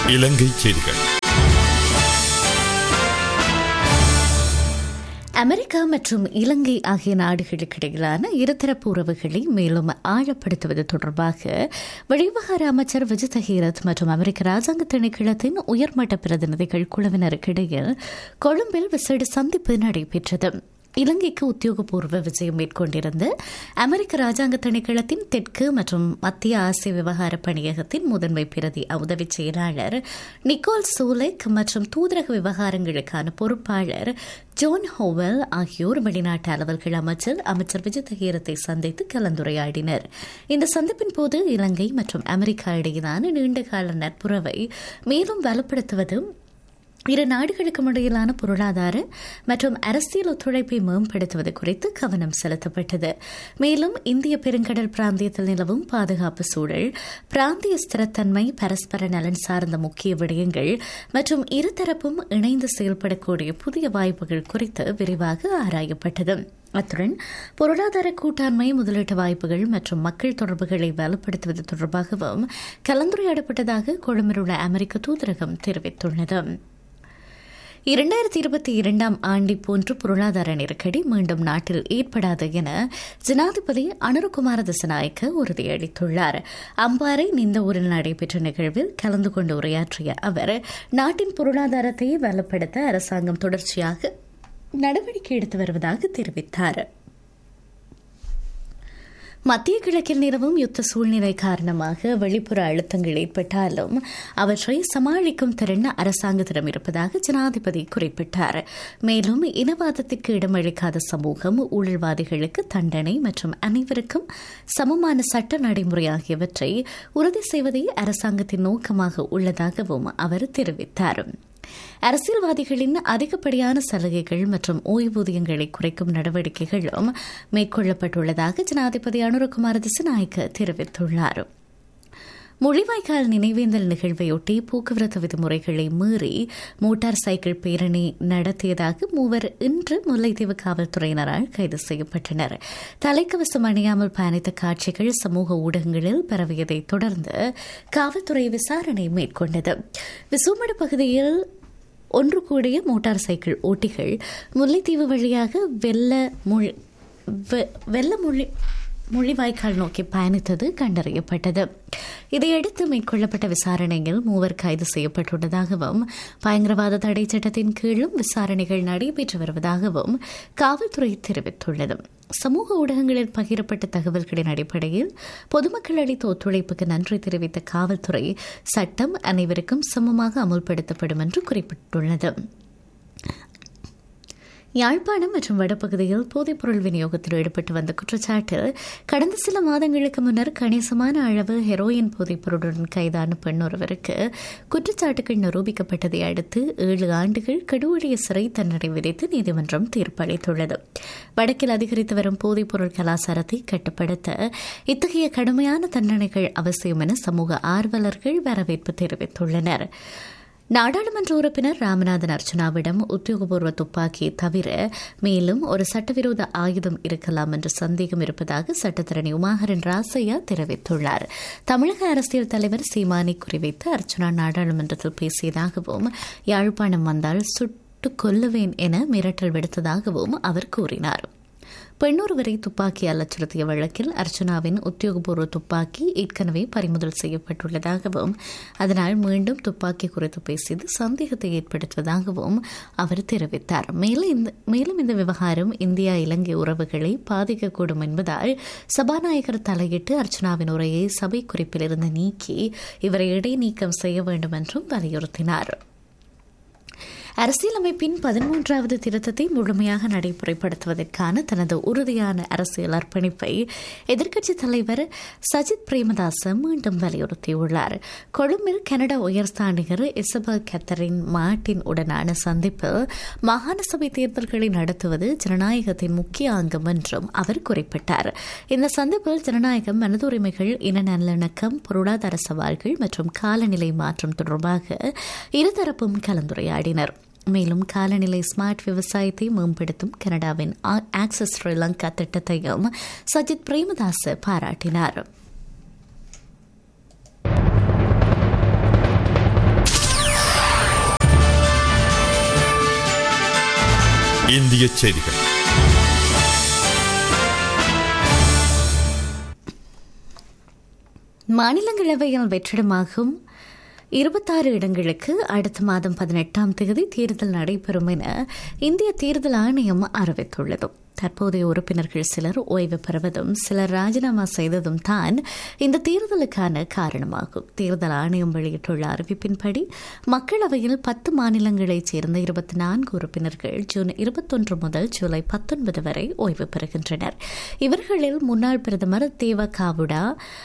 இலங்கை செய்திகள் அமெரிக்கா மற்றும் இலங்கை ஆகிய நாடுகளுக்கிடையிலான இருதரப்பு உறவுகளை மேலும் ஆழப்படுத்துவது தொடர்பாக வெளிவிவகார அமைச்சர் விஜய் தஹீரத் மற்றும் அமெரிக்க ராஜாங்க திணைக்களத்தின் உயர்மட்ட பிரதிநிதிகள் குழுவினருக்கிடையில் கொழும்பில் விசேட சந்திப்பு நடைபெற்றது இலங்கைக்கு உத்தியோகபூர்வ விஜயம் மேற்கொண்டிருந்த அமெரிக்க ராஜாங்க திணைக்களத்தின் தெற்கு மற்றும் மத்திய ஆசிய விவகார பணியகத்தின் முதன்மை பிரதி உதவி செயலாளர் நிக்கோல் சூலெக் மற்றும் தூதரக விவகாரங்களுக்கான பொறுப்பாளர் ஜோன் ஹோவெல் ஆகியோர் வெளிநாட்டு அலுவல்கள் அமைச்சர் அமைச்சர் விஜய் தகீரத்தை சந்தித்து கலந்துரையாடினர் இந்த சந்திப்பின் போது இலங்கை மற்றும் அமெரிக்கா இடையிலான நீண்டகால நட்புறவை மேலும் வலுப்படுத்துவதும் இரு நாடுகளுக்கும் இடையிலான பொருளாதார மற்றும் அரசியல் ஒத்துழைப்பை மேம்படுத்துவது குறித்து கவனம் செலுத்தப்பட்டது மேலும் இந்திய பெருங்கடல் பிராந்தியத்தில் நிலவும் பாதுகாப்பு சூழல் பிராந்திய ஸ்திரத்தன்மை பரஸ்பர நலன் சார்ந்த முக்கிய விடயங்கள் மற்றும் இருதரப்பும் இணைந்து செயல்படக்கூடிய புதிய வாய்ப்புகள் குறித்து விரிவாக ஆராயப்பட்டது அத்துடன் பொருளாதார கூட்டாண்மை முதலீட்டு வாய்ப்புகள் மற்றும் மக்கள் தொடர்புகளை வலுப்படுத்துவது தொடர்பாகவும் கலந்துரையாடப்பட்டதாக கொழும்பில் உள்ள அமெரிக்க தூதரகம் தெரிவித்துள்ளது இரண்டாயிரத்தி இருபத்தி இரண்டாம் ஆண்டை போன்று பொருளாதார நெருக்கடி மீண்டும் நாட்டில் ஏற்படாது என ஜனாதிபதி அனுரகுமார திசநாயக்க உறுதியளித்துள்ளார் அம்பாறை நிந்தவூரில் நடைபெற்ற நிகழ்வில் கலந்து கொண்டு உரையாற்றிய அவர் நாட்டின் பொருளாதாரத்தை வலுப்படுத்த அரசாங்கம் தொடர்ச்சியாக நடவடிக்கை எடுத்து வருவதாக தெரிவித்தாா் மத்திய கிழக்கில் நிலவும் யுத்த சூழ்நிலை காரணமாக வெளிப்புற அழுத்தங்கள் ஏற்பட்டாலும் அவற்றை சமாளிக்கும் திறன் அரசாங்கத்திடம் இருப்பதாக ஜனாதிபதி குறிப்பிட்டார் மேலும் இனவாதத்திற்கு இடமளிக்காத சமூகம் ஊழல்வாதிகளுக்கு தண்டனை மற்றும் அனைவருக்கும் சமமான சட்ட நடைமுறை ஆகியவற்றை உறுதி செய்வதே அரசாங்கத்தின் நோக்கமாக உள்ளதாகவும் அவர் தெரிவித்தார் அரசியல்வாதிகளின் அதிகப்படியான சலுகைகள் மற்றும் ஓய்வூதியங்களை குறைக்கும் நடவடிக்கைகளும் மேற்கொள்ளப்பட்டுள்ளதாக ஜனாதிபதி அனுரகுமார திசநாயக்க தெரிவித்துள்ளார் முள்ளிவாய்க்கால் நினைவேந்தல் நிகழ்வையொட்டி போக்குவரத்து விதிமுறைகளை மீறி மோட்டார் சைக்கிள் பேரணி நடத்தியதாக மூவர் இன்று முல்லைத்தீவு காவல்துறையினரால் கைது செய்யப்பட்டனர் தலைக்கவசம் அணியாமல் பயணித்த காட்சிகள் சமூக ஊடகங்களில் பரவியதைத் தொடர்ந்து காவல்துறை விசாரணை மேற்கொண்டது விசுமடு பகுதியில் ஒன்று கூடிய மோட்டார் சைக்கிள் ஓட்டிகள் முல்லைத்தீவு வழியாக வெள்ள முள் வெள்ள மொழி முள்ளிவாய்க்கால் நோக்கி பயணித்தது கண்டறியப்பட்டது இதையடுத்து மேற்கொள்ளப்பட்ட விசாரணையில் மூவர் கைது செய்யப்பட்டுள்ளதாகவும் பயங்கரவாத தடை சட்டத்தின் கீழும் விசாரணைகள் நடைபெற்று வருவதாகவும் காவல்துறை தெரிவித்துள்ளது சமூக ஊடகங்களில் பகிரப்பட்ட தகவல்களின் அடிப்படையில் பொதுமக்கள் அளித்த ஒத்துழைப்புக்கு நன்றி தெரிவித்த காவல்துறை சட்டம் அனைவருக்கும் சமமாக அமுல்படுத்தப்படும் என்று குறிப்பிட்டுள்ளது யாழ்ப்பாணம் மற்றும் வடபகுதியில் போதைப்பொருள் விநியோகத்தில் ஈடுபட்டு வந்த குற்றச்சாட்டில் கடந்த சில மாதங்களுக்கு முன்னர் கணிசமான அளவு ஹெரோயின் போதைப்பொருளுடன் கைதான பெண் ஒருவருக்கு குற்றச்சாட்டுகள் நிரூபிக்கப்பட்டதை அடுத்து ஏழு ஆண்டுகள் கடுவழிய சிறை தண்டனை விதித்து நீதிமன்றம் தீர்ப்பளித்துள்ளது வடக்கில் அதிகரித்து வரும் போதைப்பொருள் கலாச்சாரத்தை கட்டுப்படுத்த இத்தகைய கடுமையான தண்டனைகள் அவசியம் என சமூக ஆர்வலர்கள் வரவேற்பு தெரிவித்துள்ளனர் நாடாளுமன்ற உறுப்பினர் ராமநாதன் அர்ச்சனாவிடம் உத்தியோகபூர்வ துப்பாக்கி தவிர மேலும் ஒரு சட்டவிரோத ஆயுதம் இருக்கலாம் என்ற சந்தேகம் இருப்பதாக சட்டத்தரணி உமாகரன் ராசையா தெரிவித்துள்ளார் தமிழக அரசியல் தலைவர் சீமானை குறிவைத்து அர்ச்சனா நாடாளுமன்றத்தில் பேசியதாகவும் யாழ்ப்பாணம் வந்தால் சுட்டுக் கொல்லுவேன் என மிரட்டல் விடுத்ததாகவும் அவர் கூறினார் பெண்ணொருவரை துப்பாக்கியால் அச்சுறுத்திய வழக்கில் அர்ச்சனாவின் உத்தியோகபூர்வ துப்பாக்கி ஏற்கனவே பறிமுதல் செய்யப்பட்டுள்ளதாகவும் அதனால் மீண்டும் துப்பாக்கி குறித்து பேசியது சந்தேகத்தை ஏற்படுத்துவதாகவும் அவர் தெரிவித்தார் மேலும் இந்த விவகாரம் இந்தியா இலங்கை உறவுகளை பாதிக்கக்கூடும் என்பதால் சபாநாயகர் தலையிட்டு அர்ச்சனாவின் உரையை சபை குறிப்பிலிருந்து நீக்கி இவரை இடைநீக்கம் செய்ய வேண்டும் என்றும் வலியுறுத்தினார் அரசியலமைப்பின் பதிமூன்றாவது திருத்தத்தை முழுமையாக நடைமுறைப்படுத்துவதற்கான தனது உறுதியான அரசியல் அர்ப்பணிப்பை எதிர்க்கட்சித் தலைவர் சஜித் பிரேமதாச மீண்டும் வலியுறுத்தியுள்ளார் கொழும்பில் கனடா உயர்ஸ்தானிகர் இசபல் கத்தரின் மார்டின் உடனான சந்திப்பில் மாகாண சபை தேர்தல்களை நடத்துவது ஜனநாயகத்தின் முக்கிய அங்கம் என்றும் அவர் குறிப்பிட்டார் இந்த சந்திப்பில் ஜனநாயகம் மனதுரிமைகள் இன நல்லிணக்கம் பொருளாதார சவால்கள் மற்றும் காலநிலை மாற்றம் தொடர்பாக இருதரப்பும் கலந்துரையாடினர் மேலும் காலநிலை ஸ்மார்ட் விவசாயத்தை மேம்படுத்தும் கனடாவின் ஆக்சஸ் ஸ்ரீலங்கா திட்டத்தையும் சஜித் பிரேமதாஸ் பாராட்டினார் இந்திய செய்திகள் மாநிலங்களவையில் வெற்றிடமாகும் இருபத்தாறு இடங்களுக்கு அடுத்த மாதம் பதினெட்டாம் தேதி தேர்தல் நடைபெறும் என இந்திய தேர்தல் ஆணையம் அறிவித்துள்ளது தற்போதைய உறுப்பினர்கள் சிலர் ஓய்வு பெறுவதும் சிலர் ராஜினாமா செய்ததும் தான் இந்த தேர்தலுக்கான காரணமாகும் தேர்தல் ஆணையம் வெளியிட்டுள்ள அறிவிப்பின்படி மக்களவையில் பத்து மாநிலங்களைச் சேர்ந்த இருபத்தி நான்கு உறுப்பினர்கள் ஜூன் இருபத்தொன்று முதல் ஜூலை பத்தொன்பது வரை ஓய்வு பெறுகின்றனர் இவர்களில் முன்னாள் பிரதமர் தேவ காவுடா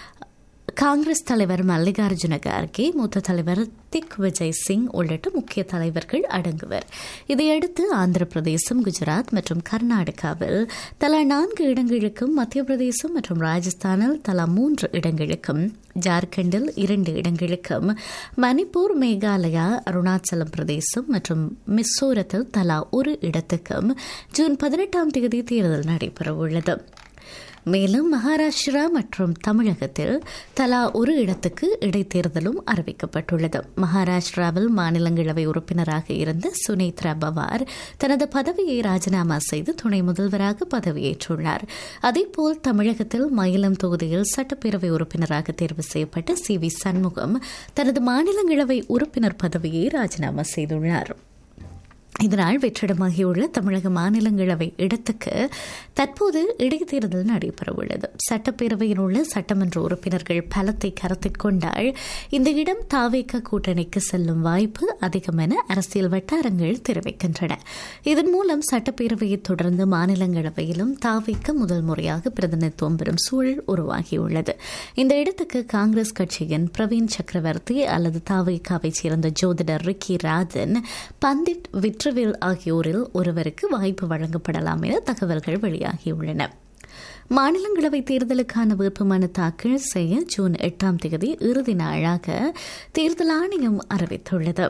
காங்கிரஸ் தலைவர் மல்லிகார்ஜுன கார்கே மூத்த தலைவர் திக் விஜய் சிங் உள்ளிட்ட முக்கிய தலைவர்கள் அடங்குவர் இதையடுத்து ஆந்திர பிரதேசம் குஜராத் மற்றும் கர்நாடகாவில் தலா நான்கு இடங்களுக்கும் மத்திய பிரதேசம் மற்றும் ராஜஸ்தானில் தலா மூன்று இடங்களுக்கும் ஜார்க்கண்டில் இரண்டு இடங்களுக்கும் மணிப்பூர் மேகாலயா அருணாச்சலம் பிரதேசம் மற்றும் மிசோரத்தில் தலா ஒரு இடத்துக்கும் ஜூன் பதினெட்டாம் தேதி தேர்தல் நடைபெறவுள்ளது மேலும் மகாராஷ்டிரா மற்றும் தமிழகத்தில் தலா ஒரு இடத்துக்கு இடைத்தேர்தலும் அறிவிக்கப்பட்டுள்ளது மகாராஷ்டிராவில் மாநிலங்களவை உறுப்பினராக இருந்த சுனேத்ரா பவார் தனது பதவியை ராஜினாமா செய்து துணை முதல்வராக பதவியேற்றுள்ளார் அதேபோல் தமிழகத்தில் மயிலம் தொகுதியில் சட்டப்பேரவை உறுப்பினராக தேர்வு செய்யப்பட்ட சி வி சண்முகம் தனது மாநிலங்களவை உறுப்பினர் பதவியை ராஜினாமா செய்துள்ளார் இதனால் வெற்றிடமாகியுள்ள தமிழக மாநிலங்களவை இடத்துக்கு தற்போது இடைத்தேர்தல் நடைபெறவுள்ளது சட்டப்பேரவையில் உள்ள சட்டமன்ற உறுப்பினர்கள் பலத்தை கருத்தில் கொண்டால் இந்த இடம் தாவேக்க கூட்டணிக்கு செல்லும் வாய்ப்பு அதிகம் என அரசியல் வட்டாரங்கள் தெரிவிக்கின்றன இதன் மூலம் சட்டப்பேரவையை தொடர்ந்து மாநிலங்களவையிலும் தாவேக்க முதல் முறையாக பிரதிநிதித்துவம் பெறும் சூழல் உருவாகியுள்ளது இந்த இடத்துக்கு காங்கிரஸ் கட்சியின் பிரவீன் சக்கரவர்த்தி அல்லது தாவேக்காவை சேர்ந்த ஜோதிடர் ரிக்கி ராஜன் பண்டிட் விட்ரவில் ஆகியோரில் ஒருவருக்கு வாய்ப்பு வழங்கப்படலாம் என தகவல்கள் வெளியாகியுள்ளன மாநிலங்களவை தேர்தலுக்கான வேட்புமனு தாக்கல் செய்ய ஜூன் எட்டாம் தேதி இறுதி நாளாக தேர்தல் ஆணையம் அறிவித்துள்ளது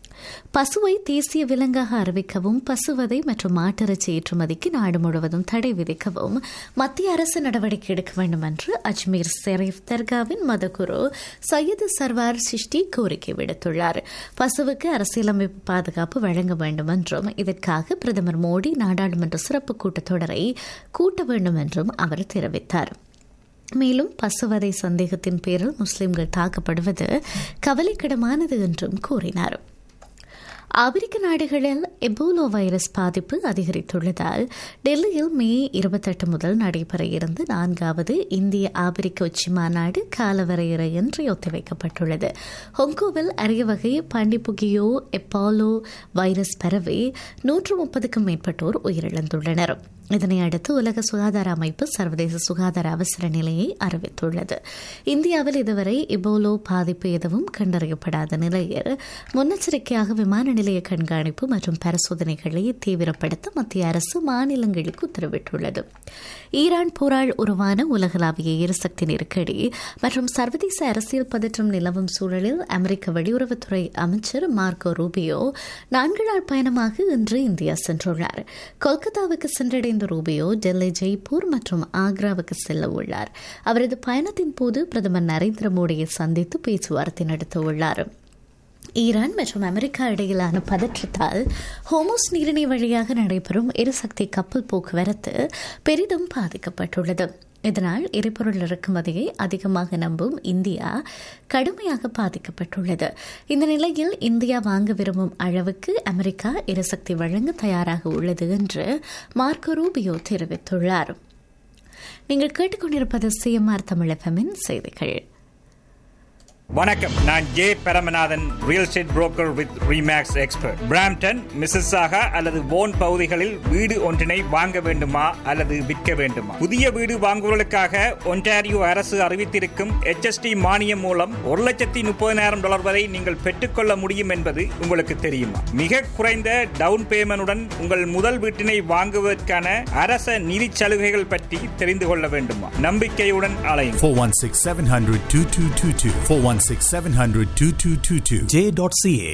பசுவை தேசிய விலங்காக அறிவிக்கவும் பசுவதை மற்றும் மாட்டிறைச்சி ஏற்றுமதிக்கு நாடு முழுவதும் தடை விதிக்கவும் மத்திய அரசு நடவடிக்கை எடுக்க வேண்டும் என்று அஜ்மீர் ஷெரீப் தர்காவின் மதகுரு சையது சர்வார் சிஷ்டி கோரிக்கை விடுத்துள்ளார் பசுவுக்கு அரசியலமைப்பு பாதுகாப்பு வழங்க வேண்டும் என்றும் இதற்காக பிரதமர் மோடி நாடாளுமன்ற சிறப்பு கூட்டத்தொடரை கூட்ட வேண்டும் என்றும் அவர் தெரிவித்தார் மேலும் பசுவதை சந்தேகத்தின் பேரில் முஸ்லிம்கள் தாக்கப்படுவது கவலைக்கிடமானது என்றும் கூறினார் ஆப்பிரிக்க நாடுகளில் எபோலோ வைரஸ் பாதிப்பு அதிகரித்துள்ளதால் டெல்லியில் மே இருபத்தெட்டு முதல் நடைபெற இருந்த நான்காவது இந்திய ஆப்பிரிக்க உச்சி மாநாடு காலவரையறையின்றி ஒத்திவைக்கப்பட்டுள்ளது ஹொங்கோவில் அரிய வகை பாண்டிபுகியோ எப்பாலோ வைரஸ் பரவி நூற்று முப்பதுக்கும் மேற்பட்டோர் உயிரிழந்துள்ளனர் இதனை அடுத்து உலக சுகாதார அமைப்பு சர்வதேச சுகாதார அவசர நிலையை அறிவித்துள்ளது இந்தியாவில் இதுவரை இபோலோ பாதிப்பு எதுவும் கண்டறியப்படாத நிலையில் முன்னெச்சரிக்கையாக விமான நிலைய கண்காணிப்பு மற்றும் பரிசோதனைகளை தீவிரப்படுத்த மத்திய அரசு மாநிலங்களுக்கு உத்தரவிட்டுள்ளது ஈரான் போரால் உருவான உலகளாவிய எரிசக்தி நெருக்கடி மற்றும் சர்வதேச அரசியல் பதற்றம் நிலவும் சூழலில் அமெரிக்க வெளியுறவுத்துறை அமைச்சர் மார்க்கோ ரூபியோ நான்கு நாள் பயணமாக இன்று இந்தியா சென்றுள்ளார் கொல்கத்தாவுக்கு சென்றடைந்த ரூபியோ டெல்லி ஜெய்ப்பூர் மற்றும் ஆக்ராவுக்கு செல்ல உள்ளார் அவரது பயணத்தின் போது பிரதமர் நரேந்திர மோடியை சந்தித்து பேச்சுவார்த்தை நடத்த உள்ளார் ஈரான் மற்றும் அமெரிக்கா இடையிலான பதற்றத்தால் ஹோமோஸ் நீரிணை வழியாக நடைபெறும் எரிசக்தி கப்பல் போக்குவரத்து பெரிதும் பாதிக்கப்பட்டுள்ளது இதனால் எரிபொருள் இறக்குமதியை அதிகமாக நம்பும் இந்தியா கடுமையாக பாதிக்கப்பட்டுள்ளது இந்த நிலையில் இந்தியா வாங்க விரும்பும் அளவுக்கு அமெரிக்கா எரிசக்தி வழங்க தயாராக உள்ளது என்று மார்க்கோ ரூபியோ தெரிவித்துள்ளார் நீங்கள் கேட்டுக்கொண்டிருப்பது சிஎம்ஆர் தமிழகமின் செய்திகள் வணக்கம் நான் J Paramanathan real estate broker with Remax expert Brampton மிஸ்ஸாக அல்லது போன் பகுதிகளில் வீடு ஒன்றினை வாங்க வேண்டுமா அல்லது விற்க வேண்டுமா புதிய வீடு வாங்குவதற்காக ஒன்டாரியோ அரசு அறிவித்திருக்கும் HST மானியம் மூலம் ஒரு லட்சத்தி முப்பதினாயிரம் டாலர் வரை நீங்கள் பெற்றுக்கொள்ள முடியும் என்பது உங்களுக்கு தெரியுமா மிக குறைந்த டவுன் பேமெண்டுடன் உங்கள் முதல் வீட்டினை வாங்குவதற்கான அரச நிதி சலுகைகள் பற்றி தெரிந்து கொள்ள வேண்டுமா நம்பிக்கையுடன் அலையும் 416 700 2222. 416 700 2222. J.ca.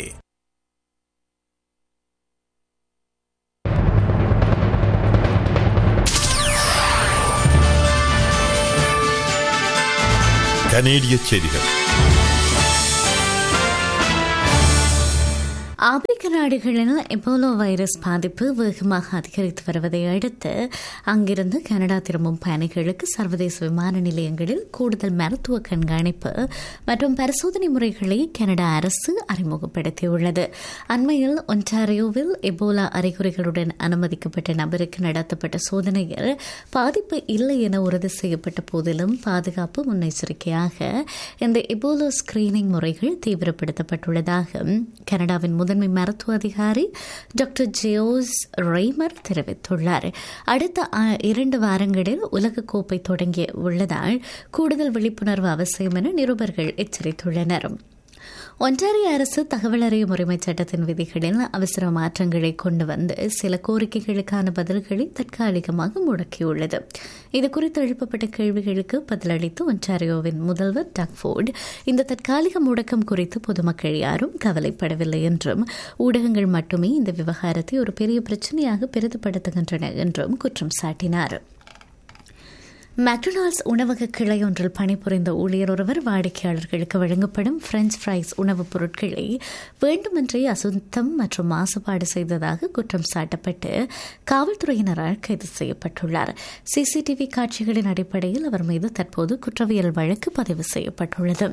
கனேடிய செய்திகள் ஆப்பிரிக்க நாடுகளில் எபோலோ வைரஸ் பாதிப்பு வேகமாக அதிகரித்து வருவதை அடுத்து அங்கிருந்து கனடா திரும்பும் பயணிகளுக்கு சர்வதேச விமான நிலையங்களில் கூடுதல் மருத்துவ கண்காணிப்பு மற்றும் பரிசோதனை முறைகளை கனடா அரசு அறிமுகப்படுத்தியுள்ளது அண்மையில் ஒன்டாரியோவில் எபோலா அறிகுறிகளுடன் அனுமதிக்கப்பட்ட நபருக்கு நடத்தப்பட்ட சோதனையில் பாதிப்பு இல்லை என உறுதி செய்யப்பட்ட போதிலும் பாதுகாப்பு முன்னெச்சரிக்கையாக இந்த எபோலோ ஸ்கிரீனிங் முறைகள் தீவிரப்படுத்தப்பட்டுள்ளதாக கனடாவின் முதன்மை மருத்துவ அதிகாரி டாக்டர் ஜியோஸ் ரெய்மர் தெரிவித்துள்ளார் அடுத்த ஆ- இரண்டு வாரங்களில் உலகக்கோப்பை தொடங்கிய உள்ளதால் கூடுதல் விழிப்புணர்வு அவசியம் என நிருபர்கள் எச்சரித்துள்ளனர் ஒன்டாரிய அரசு தகவல் அறியும் உரிமை சட்டத்தின் விதிகளில் அவசர மாற்றங்களை கொண்டு வந்து சில கோரிக்கைகளுக்கான பதில்களை தற்காலிகமாக முடக்கியுள்ளது இதுகுறித்து எழுப்பப்பட்ட கேள்விகளுக்கு பதிலளித்து ஒன்டாரியோவின் முதல்வர் டக்ஃபோர்டு இந்த தற்காலிக முடக்கம் குறித்து பொதுமக்கள் யாரும் கவலைப்படவில்லை என்றும் ஊடகங்கள் மட்டுமே இந்த விவகாரத்தை ஒரு பெரிய பிரச்சனையாக பெரிதுபடுத்துகின்றன என்றும் குற்றம் சாட்டினார் மெக்டொனால்ட்ஸ் உணவக கிளை ஒன்றில் பணிபுரிந்த ஊழியர் ஒருவர் வாடிக்கையாளர்களுக்கு வழங்கப்படும் பிரெஞ்ச் ஃப்ரைஸ் உணவுப் பொருட்களை வேண்டுமென்றே அசுத்தம் மற்றும் மாசுபாடு செய்ததாக குற்றம் சாட்டப்பட்டு காவல்துறையினரால் கைது செய்யப்பட்டுள்ளார் சிசிடிவி காட்சிகளின் அடிப்படையில் அவர் மீது தற்போது குற்றவியல் வழக்கு பதிவு செய்யப்பட்டுள்ளது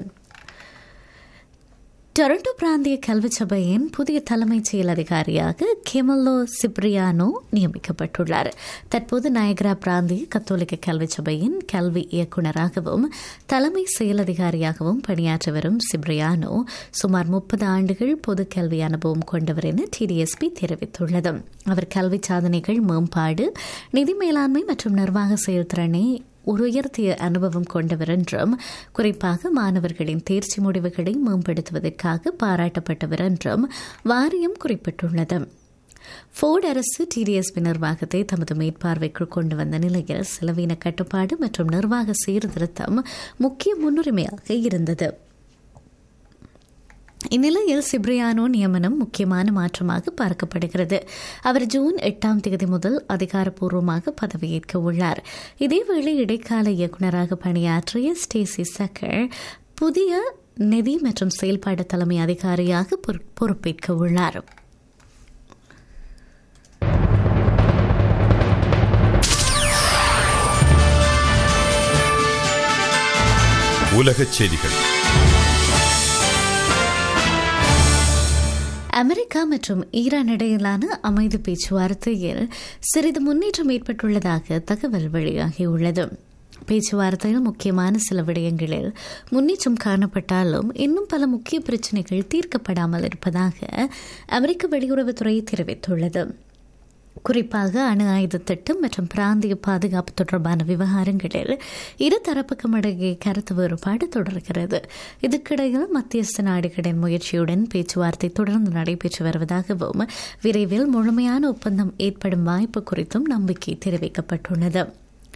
டொரண்டோ பிராந்திய கல்வி சபையின் புதிய தலைமைச் செயல் அதிகாரியாக கெமல்லோ சிப்ரியானோ நியமிக்கப்பட்டுள்ளார் தற்போது நயகரா பிராந்திய கத்தோலிக்க கல்வி சபையின் கல்வி இயக்குநராகவும் தலைமை செயல் அதிகாரியாகவும் பணியாற்றி வரும் சிப்ரியானோ சுமார் முப்பது ஆண்டுகள் பொது கல்வி அனுபவம் கொண்டவர் என டிடிஎஸ்பி தெரிவித்துள்ளது அவர் கல்வி சாதனைகள் மேம்பாடு நிதி மேலாண்மை மற்றும் நிர்வாக செயல்திறனை ஒரு உயர்த்திய அனுபவம் கொண்டவர் என்றும் குறிப்பாக மாணவர்களின் தேர்ச்சி முடிவுகளை மேம்படுத்துவதற்காக பாராட்டப்பட்டவர் என்றும் வாரியம் குறிப்பிட்டுள்ளது ஃபோர்டு அரசு டிடிஎஸ்பி நிர்வாகத்தை தமது மேற்பார்வைக்குள் கொண்டு வந்த நிலையில் செலவின கட்டுப்பாடு மற்றும் நிர்வாக சீர்திருத்தம் முக்கிய முன்னுரிமையாக இருந்தது இந்நிலையில் சிப்ரியானோ நியமனம் முக்கியமான மாற்றமாக பார்க்கப்படுகிறது அவர் ஜூன் எட்டாம் தேதி முதல் அதிகாரப்பூர்வமாக பதவியேற்க உள்ளார் இதேவேளை இடைக்கால இயக்குநராக பணியாற்றிய ஸ்டேசி சக்கர் புதிய நிதி மற்றும் செயல்பாடு தலைமை அதிகாரியாக பொறு- பொறுப்பேற்க உள்ளார் உலகச் செய்திகள் அமெரிக்கா மற்றும் ஈரான் இடையிலான அமைதி பேச்சுவார்த்தையில் சிறிது முன்னேற்றம் ஏற்பட்டுள்ளதாக தகவல் வெளியாகியுள்ளது பேச்சுவார்த்தையில் முக்கியமான சில விடயங்களில் முன்னேற்றம் காணப்பட்டாலும் இன்னும் பல முக்கிய பிரச்சினைகள் தீர்க்கப்படாமல் இருப்பதாக அமெரிக்க வெளியுறவுத்துறை தெரிவித்துள்ளது குறிப்பாக அணு ஆயுத திட்டம் மற்றும் பிராந்திய பாதுகாப்பு தொடர்பான விவகாரங்களில் இரு தரப்புக்கும் இடையே கருத்து வேறுபாடு தொடர்கிறது இதற்கிடையில் மத்தியஸ்த நாடுகளின் முயற்சியுடன் பேச்சுவார்த்தை தொடர்ந்து நடைபெற்று வருவதாகவும் விரைவில் முழுமையான ஒப்பந்தம் ஏற்படும் வாய்ப்பு குறித்தும் நம்பிக்கை தெரிவிக்கப்பட்டுள்ளது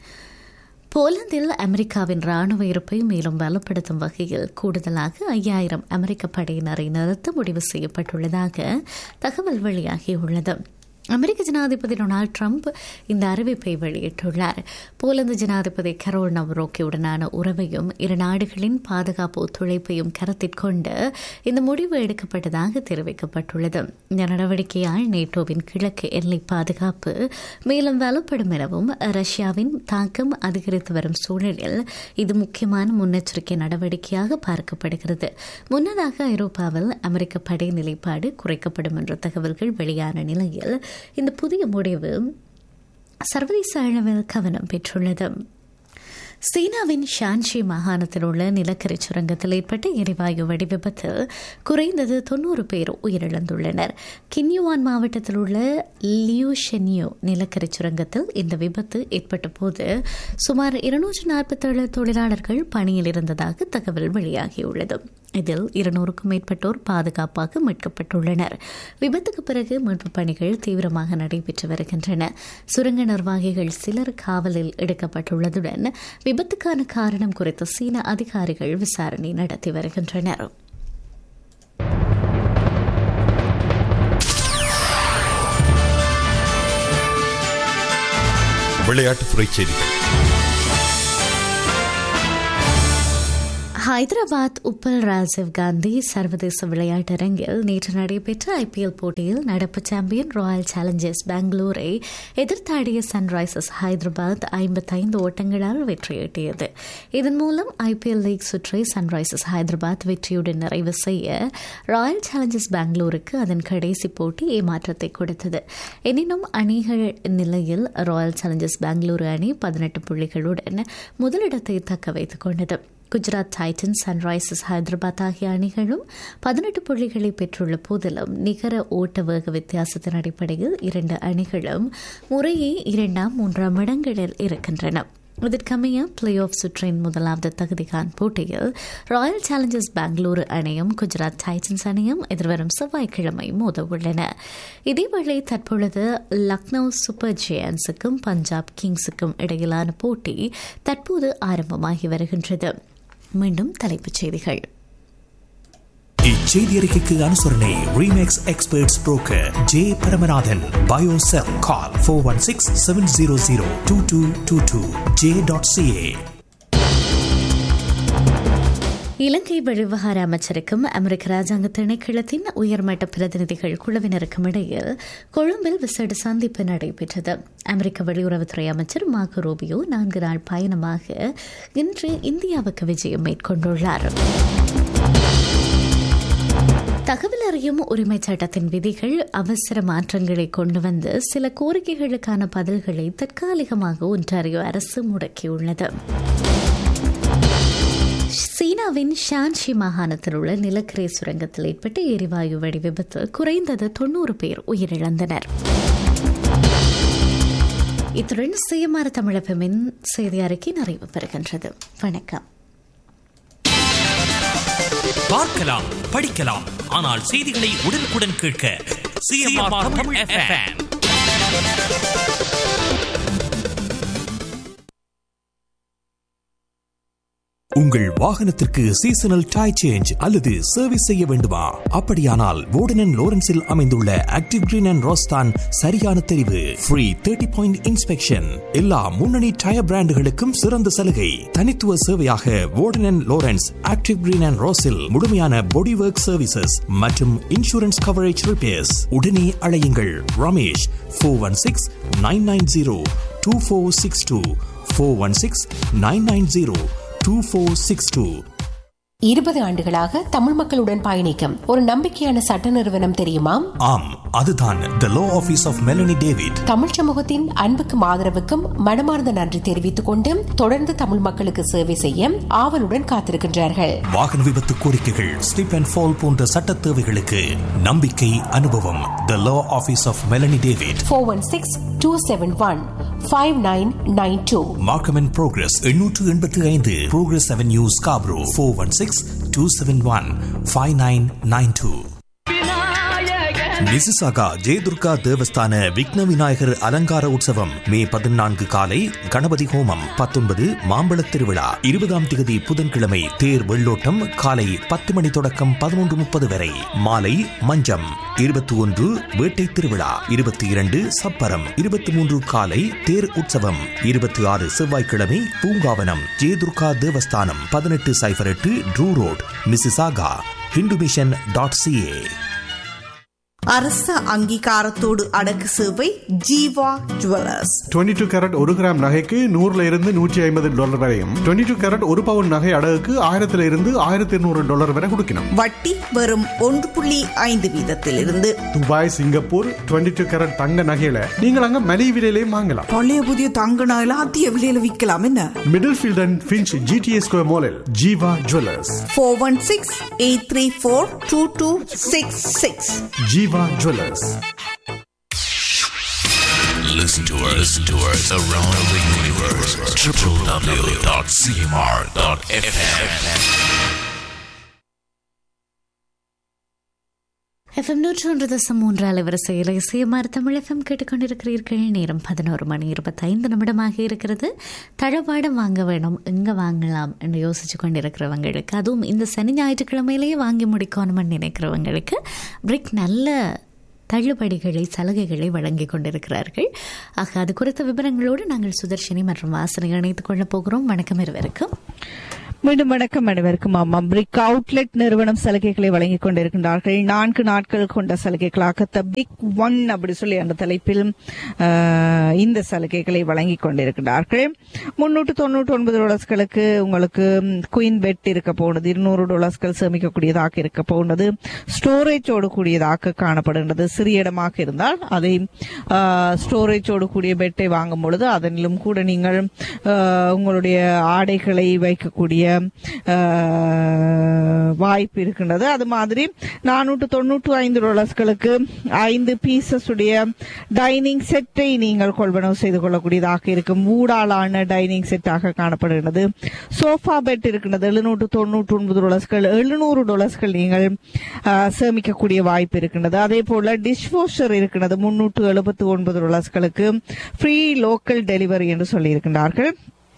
போலந்தில் அமெரிக்காவின் ராணுவ இருப்பை மேலும் வலுப்படுத்தும் வகையில் கூடுதலாக ஐயாயிரம் அமெரிக்க படையினரை நிறுத்த முடிவு செய்யப்பட்டுள்ளதாக தகவல் வெளியாகியுள்ளது அமெரிக்க ஜனாதிபதி டொனால்டு ட்ரம்ப் இந்த அறிவிப்பை வெளியிட்டுள்ளார் போலந்து ஜனாதிபதி கரோல் நவ்ரோக்கியுடனான உறவையும் இரு நாடுகளின் பாதுகாப்பு ஒத்துழைப்பையும் கருத்தில் கொண்டு இந்த முடிவு எடுக்கப்பட்டதாக தெரிவிக்கப்பட்டுள்ளது இந்த நடவடிக்கையால் நேட்டோவின் கிழக்கு எல்லை பாதுகாப்பு மேலும் வலுப்படும் எனவும் ரஷ்யாவின் தாக்கம் அதிகரித்து வரும் சூழலில் இது முக்கியமான முன்னெச்சரிக்கை நடவடிக்கையாக பார்க்கப்படுகிறது முன்னதாக ஐரோப்பாவில் அமெரிக்க படை நிலைப்பாடு குறைக்கப்படும் என்ற தகவல்கள் வெளியான நிலையில் இந்த புதிய முடிவு சர்வதேச அளவில் கவனம் பெற்றுள்ளது சீனாவின் ஷான்ஷி மாகாணத்தில் உள்ள நிலக்கரி சுரங்கத்தில் ஏற்பட்ட எரிவாயு வெடிவிபத்தில் குறைந்தது தொன்னூறு பேர் உயிரிழந்துள்ளனர் கின்யுவான் மாவட்டத்தில் உள்ள லியூ ஷென்யூ நிலக்கரி சுரங்கத்தில் இந்த விபத்து ஏற்பட்ட போது சுமார் இருநூற்று நாற்பத்தேழு தொழிலாளர்கள் பணியில் இருந்ததாக தகவல் வெளியாகியுள்ளது இதில் இருநூறுக்கும் மேற்பட்டோர் பாதுகாப்பாக மீட்கப்பட்டுள்ளனர் விபத்துக்கு பிறகு மீட்புப் பணிகள் தீவிரமாக நடைபெற்று வருகின்றன சுரங்க நிர்வாகிகள் சிலர் காவலில் எடுக்கப்பட்டுள்ளதுடன் விபத்துக்கான காரணம் குறித்து சீன அதிகாரிகள் விசாரணை நடத்தி வருகின்றனர் விளையாட்டுத்துறை செய்திகள் ஹைதராபாத் உப்பல் ராஜீவ் காந்தி சர்வதேச விளையாட்டரங்கில் நேற்று நடைபெற்ற ஐபிஎல் போட்டியில் நடப்பு சாம்பியன் ராயல் சேலஞ்சர்ஸ் பெங்களூரை எதிர்த்தாடிய சன்ரைசர்ஸ் ஹைதராபாத் ஐம்பத்தைந்து ஓட்டங்களால் வெற்றியீட்டியது இதன் மூலம் ஐபிஎல் லீக் சுற்றை சன்ரைசர்ஸ் ஹைதராபாத் வெற்றியுடன் நிறைவு செய்ய ராயல் சேலஞ்சர்ஸ் பெங்களூருக்கு அதன் கடைசி போட்டி ஏமாற்றத்தை கொடுத்தது எனினும் அணிகள் நிலையில் ராயல் சேலஞ்சர்ஸ் பெங்களூரு அணி பதினெட்டு புள்ளிகளுடன் முதலிடத்தை தக்க வைத்துக் கொண்டது குஜராத் டைட்டன்ஸ் சன்ரைசர்ஸ் ஹைதராபாத் ஆகிய அணிகளும் பதினெட்டு புள்ளிகளை பெற்றுள்ள போதிலும் நிகர ஓட்ட வேக வித்தியாசத்தின் அடிப்படையில் இரண்டு அணிகளும் முறையே இரண்டாம் மூன்றாம் இடங்களில் இருக்கின்றன இதற்கமைய பிளே ஆஃப் சுற்றின் முதலாவது தகுதிகான் போட்டியில் ராயல் சேலஞ்சர்ஸ் பெங்களூரு அணியும் குஜராத் டைட்டன்ஸ் அணியும் எதிர்வரும் செவ்வாய்க்கிழமை மோத உள்ளன இதேவேளை தற்பொழுது லக்னோ சூப்பர் ஜெயன்ஸுக்கும் பஞ்சாப் கிங்ஸுக்கும் இடையிலான போட்டி தற்போது ஆரம்பமாகி வருகின்றது மீண்டும் தலைப்புச் செய்திகள் இச்செய்தி அறிக்கைக்கு அனுசரணை Remax experts broker J Paramanathan பயோசெல் call four one six seven zero zero two two two two J dot CA Ilangai வெளிவிவகார அமைச்சருக்கும் அமெரிக்க ராஜாங்க திணைக்களத்தின் உயர்மட்ட பிரதிநிதிகள் குழுவினருக்கும் இடையில் கொழும்பில் விசேட சந்திப்பு நடைபெற்றது அமெரிக்க வெளியுறவுத்துறை அமைச்சர் மார்கோ ரூபியோ நான்கு நாள் பயணமாக இன்று இந்தியாவுக்கு விஜயம் மேற்கொண்டுள்ளார் தகவல் அறியும் உரிமை சட்டத்தின் விதிகள் அவசர மாற்றங்களை கொண்டு வந்து சில கோரிக்கைகளுக்கான பதில்களை தற்காலிகமாக ஒன்றாரியோ அரசு முடக்கியுள்ளது சீனாவின் ஷான்ஷி மாகாணத்தில் உள்ள நிலக்கரி சுரங்கத்தில் ஏற்பட்ட எரிவாயு வெடி விபத்தில் குறைந்தது தொன்னூறு பேர் உயிரிழந்தனர் இத்துடன் சுயமார தமிழகமின் செய்தி அறிக்கை நிறைவு பெறுகின்றது வணக்கம் பார்க்கலாம் படிக்கலாம் ஆனால் செய்திகளை உடனுக்குடன் கேட்க சிஎம்ஆர் தமிழ் எஃப்எம் உங்கள் வாகனத்திற்கு சீசனல் டை சேஞ்ச் அல்லது சர்வீஸ் செய்ய வேண்டுமா அப்படியானால் வோர்டன் லோரன்ஸில் அமைந்துள்ள ஆக்டிவ் கிரீன் அண்ட் ரோஸ்தான் சரியான தெரிவு ஃப்ரீ தேர்ட்டி பாயிண்ட் இன்ஸ்பெக்ஷன் எல்லா முன்னணி டயர் பிராண்டுகளுக்கும் சிறந்த சலுகை தனித்துவ சேவையாக Warden Lawrence Active Green and ரோஸில் முழுமையான பாடி ஒர்க் சர்வீசஸ் மற்றும் இன்சூரன்ஸ் கவரேஜ் ரிப்பேர்ஸ் உடனே அழையுங்கள் Ramesh four one six nine nine zero two four six two four one six nine nine zero two four six two இருபது ஆண்டுகளாக தமிழ் மக்களுடன் பயணிக்கும் ஒரு நம்பிக்கையான சட்ட நிறுவனம் தெரியுமா ஆம் அதுதான் the law office of Melanie David Tamil சமூகத்தின் அன்புக்கும் ஆதரவுக்கும் மனமார்ந்த நன்றி தெரிவித்துக் கொண்டு தொடர்ந்து தமிழ் மக்களுக்கு சேவை செய்ய ஆவலுடன் காத்திருக்கின்றார்கள் வாகன விபத்து கோரிக்கைகள் ஸ்லிப் அண்ட் ஃபால் போன்ற சட்ட தேவைகளுக்கு நம்பிக்கை அனுபவம் the law office of Melanie David four one six two seven one five nine nine two Markham and Progress எண்ணூற்று எண்பத்தி ஐந்து Progress avenue Scarborough four one six two seven one five nine nine two Mississauga Jayadurga Devasthana Vighna Vinayagar அலங்கார உற்சவம் மே பதினான்கு காலை கணபதி ஹோமம் பத்தொன்பது மாம்பழத் திருவிழா இருபதாம் திகதி புதன்கிழமை தேர் வெள்ளோட்டம் காலை பத்து மணி தொடக்கம் பதினொன்று முப்பது வரை மாலை மஞ்சம் இருபத்தி ஒன்று வேட்டை திருவிழா இருபத்தி இரண்டு சப்பரம் இருபத்தி மூன்று காலை தேர் உற்சவம் இருபத்தி ஆறு செவ்வாய்க்கிழமை பூங்காவனம் ஜெயதுர்கா தேவஸ்தானம் பதினெட்டு சைபர் எட்டு Drew road Mississauga Hindu mission dot CA அரச அங்கீகாரத்தோடு அடக்கு சேவை ஜீவா ஜுவல்லர்ஸ் 22 டூ கேரட் ஒரு கிராம் நகைக்கு நூறுல இருந்து நூற்றி ஐம்பது டாலர் வரையும் 22 டூ கேரட் ஒரு பவுன் நகை அடகுக்கு ஆயிரத்துல இருந்து ஆயிரத்தி இருநூறு டாலர் வரை கொடுக்கணும் வட்டி வெறும் ஒன்று புள்ளி ஐந்து வீதத்திலிருந்து துபாய் சிங்கப்பூர் 22 டூ கேரட் தங்க நகையில நீங்கள் அங்க மலிவு விலையிலையும் வாங்கலாம் பழைய புதிய தங்க நகைலாம் அதிக விலையில விற்கலாம் என்ன Middlefield and Finch GTS square மாலில் Jeeva jewellers four one six eight three four two two six six Jeeva jewellers Listen to us, listen to us around the universe. www.cmr.fm. FM நூற்றி ஒன்று தசம் மூன்று அலைவரிசையில் இசையமார் தமிழ் எஃப்எம் கேட்டுக்கொண்டிருக்கிறீர்கள் நேரம் பதினோரு மணி இருபத்தைந்து நிமிடமாக இருக்கிறது தளபாடம் வாங்க வேணும் எங்கே வாங்கலாம் என்று யோசிச்சு கொண்டிருக்கிறவங்களுக்கு அதுவும் இந்த சனி ஞாயிற்றுக்கிழமையிலேயே வாங்கி முடிக்கணும்னு நினைக்கிறவங்களுக்கு பிரிக் நல்ல தள்ளுபடிகளை சலுகைகளை வழங்கி கொண்டிருக்கிறார்கள் ஆக அது குறித்த விவரங்களோடு நாங்கள் சுதர்ஷினி மற்றும் வாசனை இணைத்துக் கொள்ளப் போகிறோம் வணக்கம் இருவருக்கும் மீண்டும் வணக்கம் அனைவருக்கும் ஆமாம் பிரிக் அவுட்லெட் நிறுவனம் சலுகைகளை வழங்கிக் கொண்டிருக்கின்றார்கள் நான்கு நாட்கள் கொண்ட சலுகைகளாக த பிக் ஒன் அப்படி சொல்லி அந்த தலைப்பில் ஆஹ், இந்த சலுகைகளை வழங்கிக் கொண்டிருக்கிறார்கள் முன்னூற்று தொண்ணூற்றி ஒன்பது டாலர்ஸ்களுக்கு உங்களுக்கு குயின் பெட் இருக்க போனது இருநூறு டாலர்ஸ்கள் சேமிக்கக்கூடியதாக இருக்க போனது ஸ்டோரேஜோடு கூடியதாக காணப்படுகின்றது சிறிய இடமாக இருந்தால் அதை ஸ்டோரேஜோடு கூடிய பெட்டை வாங்கும் பொழுது அதனிலும் கூட நீங்கள் ஆஹ், உங்களுடைய ஆடைகளை வைக்கக்கூடிய ஆஹ், வாய்ப்பு இருக்கின்றது அது மாதிரி நானூற்று தொண்ணூற்று ஐந்து டாலர்ஸ்களுக்கு ஐந்து பீசஸ் உடைய டைனிங் செட்டை நீங்கள் கொள்வனவு செய்து கொள்ளக்கூடியதாக இருக்கும் ஊடாலான டைனிங் செட்டாக காணப்படுகிறது சோஃபா பெட் இருக்கின்றது எழுநூற்று தொண்ணூற்று ஒன்பது டாலர்ஸ்கள் எழுநூறு டாலர்ஸ்கள் நீங்கள் ஆஹ், சேமிக்கக்கூடிய வாய்ப்பு இருக்கின்றது அதே போல டிஷ் வாஷர் இருக்கிறது முன்னூற்று எழுபத்தி ஒன்பது டாலர்ஸ்களுக்கு ஃப்ரீ லோக்கல் டெலிவரி என்று சொல்லியிருக்கின்றார்கள்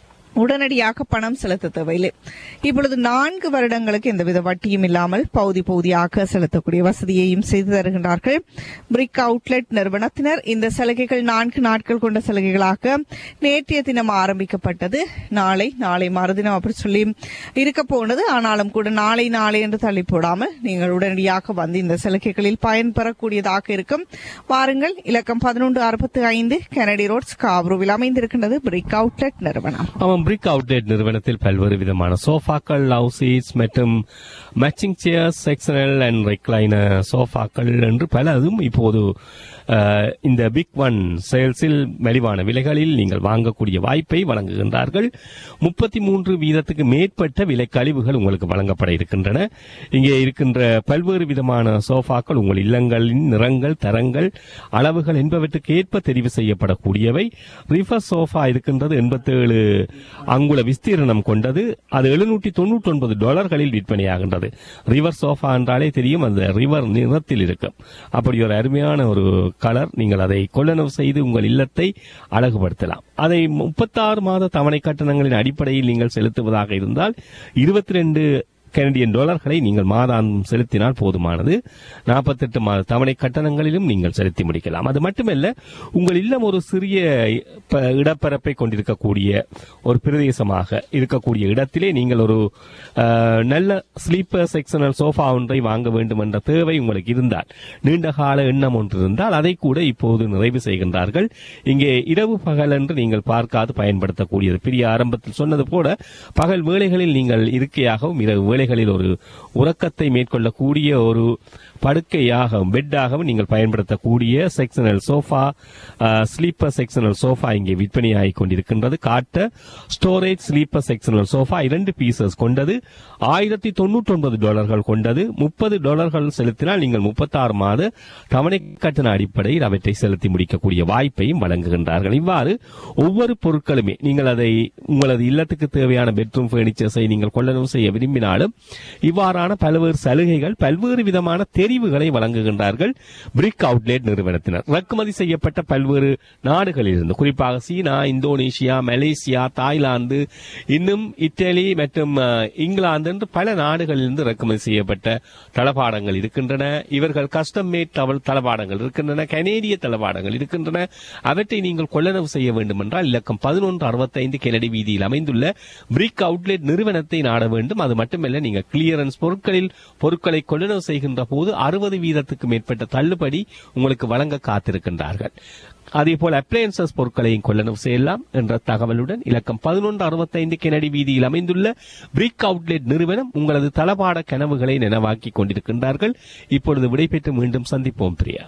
உடனடியாக பணம் செலுத்த தேவையில்லை இப்பொழுது நான்கு வருடங்களுக்கு எந்தவித வட்டியும் இல்லாமல் பகுதி பகுதியாக செலுத்தக்கூடிய வசதியையும் செய்து தருகின்றார்கள் பிரிக் அவுட்லெட் நிறுவனத்தினர் இந்த சலுகைகள் நான்கு நாட்கள் கொண்ட சலுகைகளாக நேற்றைய தினம் ஆரம்பிக்கப்பட்டது நாளை நாளை மறுதினம் அப்படி சொல்லி இருக்க போனது ஆனாலும் கூட நாளை நாளை என்று தள்ளி போடாமல் நீங்கள் உடனடியாக வந்து இந்த சலுகைகளில் பயன்பெறக்கூடியதாக இருக்கும் வாருங்கள் இலக்கம் பதினொன்று அறுபத்தி ஐந்து கெனடி ரோட்ஸ் காப்ரூவில் அமைந்திருக்கின்றது பிரிக் அவுட்லெட் நிறுவனம் ஆமாம் பிரிக் அவுட்லெட் நிறுவனத்தில் பல்வேறு விதமான சோஃபாக்கள் லவ் சீட்ஸ் மற்றும் matching chairs sectional and recliner சோஃபாக்கள் என்று பலதும் இப்போது அஹ், இந்த பிக் ஒன் சேல்ஸில் மலிவான விலைகளில் நீங்கள் வாங்கக்கூடிய வாய்ப்பை வழங்குகின்றார்கள் முப்பத்தி மூன்று வீதத்துக்கு மேற்பட்ட விலை கழிவுகள் உங்களுக்கு வழங்கப்பட இருக்கின்றன இங்கே இருக்கின்ற பல்வேறு விதமான சோஃபாக்கள் உங்கள் இல்லங்களின் நிறங்கள் தரங்கள் அளவுகள் என்பவற்றுக்கு ஏற்ப தெரிவு செய்யப்படக்கூடியவை ரிஃபர் சோஃபா இருக்கின்றது எண்பத்தேழு அங்குல விஸ்தீரணம் கொண்டது அது எழுநூற்றி தொண்ணூற்றி ஒன்பது டாலர்களில் விற்பனையாகின்றது ரிவர் சோஃபா என்றாலே தெரியும் அந்த ரிவர் நிறத்தில் இருக்கும் அப்படி ஒரு அருமையான ஒரு கலர் நீங்கள் அதை கொள்ளளவு செய்து உங்கள் இல்லத்தை அழகுபடுத்தலாம் அதை முப்பத்தாறு மாத தவணை கட்டணங்களின் அடிப்படையில் நீங்கள் செலுத்துவதாக இருந்தால் இருபத்தி ரெண்டு கனடியன் டாலர்களை நீங்கள் மாதாந்தம் செலுத்தினால் போதுமானது நாற்பத்தெட்டு மாத தவணை கட்டணங்களிலும் நீங்கள் செலுத்தி முடிக்கலாம் அது மட்டுமல்ல உங்கள் இல்லம் ஒரு சிறிய ப- இடப்பரப்பை கொண்டிருக்கக்கூடிய ஒரு பிரதேசமாக இருக்கக்கூடிய இடத்திலே நீங்கள் ஒரு அஹ், நல்ல ஸ்லீப்பர் செக்ஷனல் சோஃபா ஒன்றை வாங்க வேண்டும் என்ற தேவை உங்களுக்கு இருந்தால் நீண்ட கால எண்ணம் ஒன்று இருந்தால் அதை கூட இப்போது நிறைவு செய்கின்றார்கள் இங்கே இரவு பகல் என்று நீங்கள் பார்க்காது பயன்படுத்தக்கூடியது பெரிய ஆரம்பத்தில் சொன்னது போல பகல் வேளைகளில் நீங்கள் இருக்கையாகவும் இரவு வேளைகளில் ஒரு உறக்கத்தை மேற்கொள்ளக்கூடிய ஒரு படுக்கையாகவும் பெட்டாகவும் நீங்கள் பயன்படுத்தக்கூடிய sectional sofa sleeper sectional sofa இங்கே விற்பனையாகிக் கொண்டிருக்கின்றது காட்ட ஸ்டோரேஜ் ஸ்லீப்பர் செக்ஷனல் சோஃபா இரண்டு பீசஸ் கொண்டது ஆயிரத்தி தொண்ணூற்றி ஒன்பது டாலர்கள் கொண்டது முப்பது டாலர்கள் செலுத்தினால் நீங்கள் முப்பத்தாறு மாத தவணை கட்டண அடிப்படையில் அவற்றை செலுத்தி முடிக்கக்கூடிய வாய்ப்பையும் வழங்குகின்றார்கள் இவ்வாறு ஒவ்வொரு பொருட்களுமே நீங்கள் அதை உங்களது இல்லத்துக்கு தேவையான பெட்ரூம் பர்னிச்சர்ஸை நீங்கள் கொள்ளளவு செய்ய விரும்பினாலும் இவ்வாறான பல்வேறு சலுகைகள் பல்வேறு விதமான தெரிவுகளை வழங்குகின்றார்கள் பிரிக் அவுட்லெட் நிறுவனத்தினர் இறக்குமதி செய்யப்பட்ட பல்வேறு நாடுகளிலிருந்து குறிப்பாக சீனா இந்தோனேஷியா மலேசியா தாய்லாந்து இன்னும் இத்தாலி மற்றும் அஹ், இங்கிலாந்து என்று பல நாடுகளிலிருந்து இறக்குமதி செய்யப்பட்ட தளபாடங்கள் இருக்கின்றன இவர்கள் கஸ்டம் மேட் தவள் தளபாடங்கள் இருக்கின்றன கனேடிய தளபாடங்கள் இருக்கின்றன அவற்றை நீங்கள் கொள்ளளவு செய்ய வேண்டும் என்றால் இலக்கம் பதினொன்று அறுபத்தைந்து கெனடி வீதியில் அமைந்துள்ள பிரிக் அவுட்லெட் நிறுவனத்தை நாட வேண்டும் அது மட்டுமல்ல நீங்கள் கிளியரன்ஸ் பொருட்களில் பொருட்களை கொள்ளளவு செய்கின்ற போது அறுபது வீதத்துக்கு மேற்பட்ட தள்ளுபடி உங்களுக்கு வழங்க காத்திருக்கின்றார்கள் அதேபோல் அப்ளையன்சஸ் பொருட்களையும் கொள்ளளவு செய்யலாம் என்ற தகவலுடன் இலக்கம் பதினொன்று அறுபத்தைந்து கெனடி வீதியில் அமைந்துள்ள பிரிக் அவுட்லெட் நிறுவனம் உங்களது தளபாட கனவுகளை நினைவாக்கிக் கொண்டிருக்கின்றார்கள் இப்பொழுது விடைபெற்று மீண்டும் சந்திப்போம் பிரியா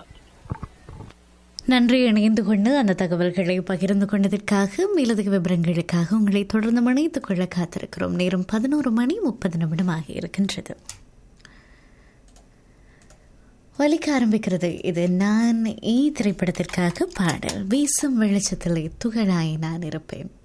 நன்றி இணைந்து கொண்டு அந்த தகவல்களை பகிர்ந்து கொண்டதற்காக மேலதிக விவரங்களுக்காக உங்களை தொடர்ந்து இணைத்துக் கொள்ள காத்திருக்கிறோம் நேரம் பதினோரு மணி முப்பது நிமிடமாக இருக்கின்றது ஒலிக்க ஆரம்பிக்கிறது இது நான் ஈ திரைப்படத்திற்காக பாடல் வீசும் வெளிச்சத்திலே துகளாய் நான் இருப்பேன்